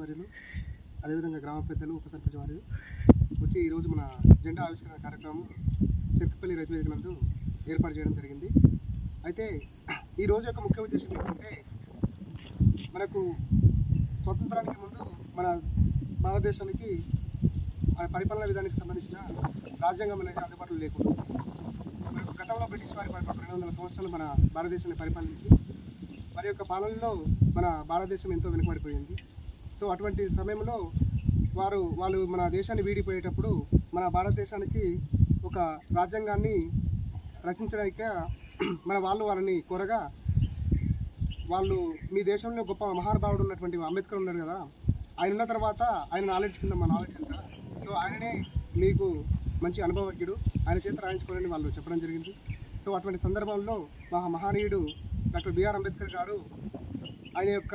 వర్యులు అదేవిధంగా గ్రామ పెద్దలు ఉప సర్పంచ్ వారు వచ్చి ఈరోజు మన జెండా ఆవిష్కరణ కార్యక్రమం చెర్కపల్లి రైతు వేదిక నందు ఏర్పాటు చేయడం జరిగింది అయితే ఈ రోజు యొక్క ముఖ్య ఉద్దేశం ఏంటంటే మనకు స్వతంత్రానికి ముందు మన భారతదేశానికి ఆ పరిపాలనా విధానానికి సంబంధించిన రాజ్యాంగం అనేది అందుబాటులో లేకుండా మనకు గతంలో బ్రిటిష్ వారి పరిపాలన రెండు వందల సంవత్సరాలు మన భారతదేశాన్ని పరిపాలించి వారి యొక్క పాలనలో మన భారతదేశం ఎంతో వెనుకబడిపోయింది సో అటువంటి సమయంలో వారు వాళ్ళు మన దేశాన్ని వీడిపోయేటప్పుడు మన భారతదేశానికి ఒక రాజ్యాంగాన్ని రచించడానికి మన వాళ్ళు వాళ్ళని కోరగా వాళ్ళు మీ దేశంలో గొప్ప మహానుభావుడు ఉన్నటువంటి అంబేద్కర్ ఉన్నారు కదా ఆయన ఉన్న తర్వాత ఆయన నాలెడ్జ్ కింద మా నాలెడ్జ్ అంతా సో ఆయననే మీకు మంచి అనుభవజ్ఞుడు ఆయన చేత రాయించుకోవాలని వాళ్ళు చెప్పడం జరిగింది సో అటువంటి సందర్భంలో మా మహనీయుడు డాక్టర్ బిఆర్ అంబేద్కర్ గారు ఆయన యొక్క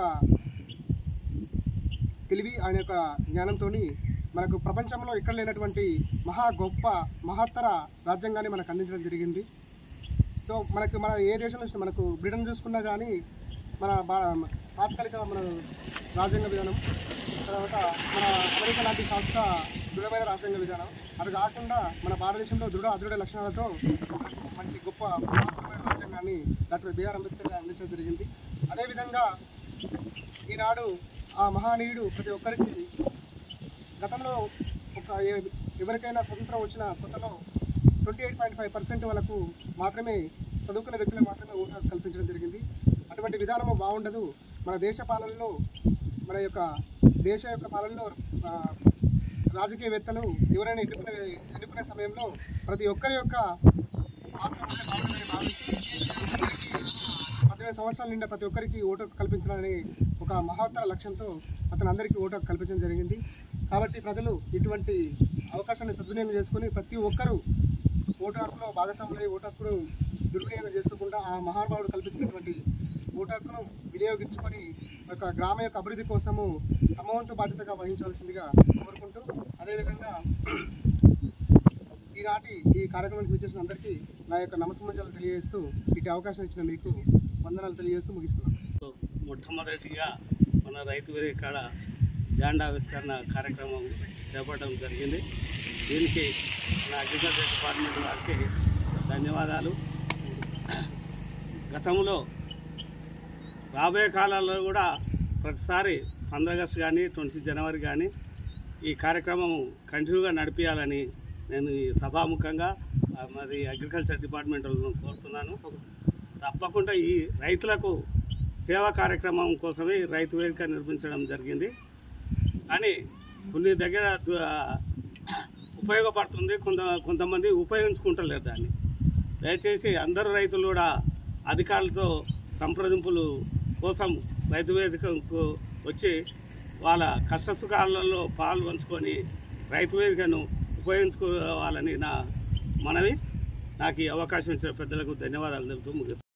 తెలివి ఆయన యొక్క జ్ఞానంతో మనకు ప్రపంచంలో ఎక్కడ లేనటువంటి మహా గొప్ప మహత్తర రాజ్యాంగాన్ని మనకు అందించడం జరిగింది సో మనకు మన ఏ దేశం నుంచి మనకు బ్రిటన్ చూసుకున్నా కానీ మన భా తాత్కాలిక మన రాజ్యాంగ విధానం తర్వాత మన అమెరికా లాంటి సంస్థ దృఢమైన రాజ్యాంగ విధానం అది కాకుండా మన భారతదేశంలో దృఢ అదృఢ లక్షణాలతో మనకు మంచి గొప్ప మహత్తరమైన రాజ్యాంగాన్ని డాక్టర్ బిఆర్ అంబేద్కర్ గారు అందించడం జరిగింది అదేవిధంగా ఈనాడు ఆ మహానీయుడు ప్రతి ఒక్కరికి గతంలో ఒక ఏ- ఎవరికైనా స్వతంత్రం వచ్చిన కొత్తలో twenty eight point five percent వాళ్ళకు మాత్రమే చదువుకున్న వ్యక్తులకు మాత్రమే ఓటు హక్కు కల్పించడం జరిగింది అటువంటి విధానము బాగుండదు మన దేశ పాలనలో మన యొక్క దేశ యొక్క పాలనలో ఆ, రాజకీయవేత్తలు ఎవరైనా ఎన్నుకునే ఎన్నుకునే సమయంలో ప్రతి ఒక్కరి యొక్క పాత్ర ఉంటే బాగుంటుందని భావించి పద్దెనిమిది సంవత్సరాల నిండా ప్రతి ఒక్కరికి ఓటు హక్కు కల్పించాలని ఒక మహత్తర లక్ష్యంతో అతను అందరికీ ఓటు హక్కు కల్పించడం జరిగింది కాబట్టి ప్రజలు ఇటువంటి అవకాశాన్ని సద్వినియోగం చేసుకుని ప్రతి ఒక్కరూ ఓటు హక్కులో భాగస్వాములై ఓటు హక్కును దుర్వినియోగం చేసుకోకుండా ఆ మహానుభావుడు కల్పించినటువంటి ఓటు హక్కును వినియోగించుకొని ఒక గ్రామ యొక్క అభివృద్ధి కోసము తమ వంతు బాధ్యతగా వహించాల్సిందిగా కోరుకుంటూ అదేవిధంగా ఈనాటి ఈ కార్యక్రమానికి విచ్చేసిన అందరికీ నా యొక్క నమస్కారాలు తెలియజేస్తూ ఇటు అవకాశం ఇచ్చిన మీకు వందనాలు తెలియజేస్తూ ముగిస్తున్నాను సో మొట్టమొదటిగా మన రైతు వేదిక కాడ జాండా ఆవిష్కరణ కార్యక్రమం చేపట్టడం జరిగింది దీనికి మన అగ్రికల్చర్ డిపార్ట్మెంట్ వారికి ధన్యవాదాలు గతంలో రాబోయే కాలాల్లో కూడా ప్రతిసారి పంద్ర ఆగస్టు కానీ ట్వంటీ జనవరి కానీ ఈ కార్యక్రమం కంటిన్యూగా నడిపించాలని నేను ఈ సభాముఖంగా ఆ, మరి అగ్రికల్చర్ డిపార్ట్మెంట్ వాళ్ళను కోరుతున్నాను తప్పకుండా ఈ రైతులకు సేవా కార్యక్రమం కోసమే ఈ రైతు వేదిక నిర్మించడం జరిగింది కానీ కొన్ని దగ్గర దు- ఉపయోగపడుతుంది కొంత కొంతమంది ఉపయోగించుకుంటలేరు దాన్ని దయచేసి అందరు రైతులు కూడా అధికారులతో సంప్రదింపులు కోసం రైతు వేదికకు వచ్చి వాళ్ళ కష్టసుఖాలలో పాలు పంచుకొని రైతు వేదికను ఉపయోగించుకోవాలని నా మనవి నాకు ఈ అవకాశం ఇచ్చిన పెద్దలకు ధన్యవాదాలు తెలుపుతూ ముగిస్తున్నాను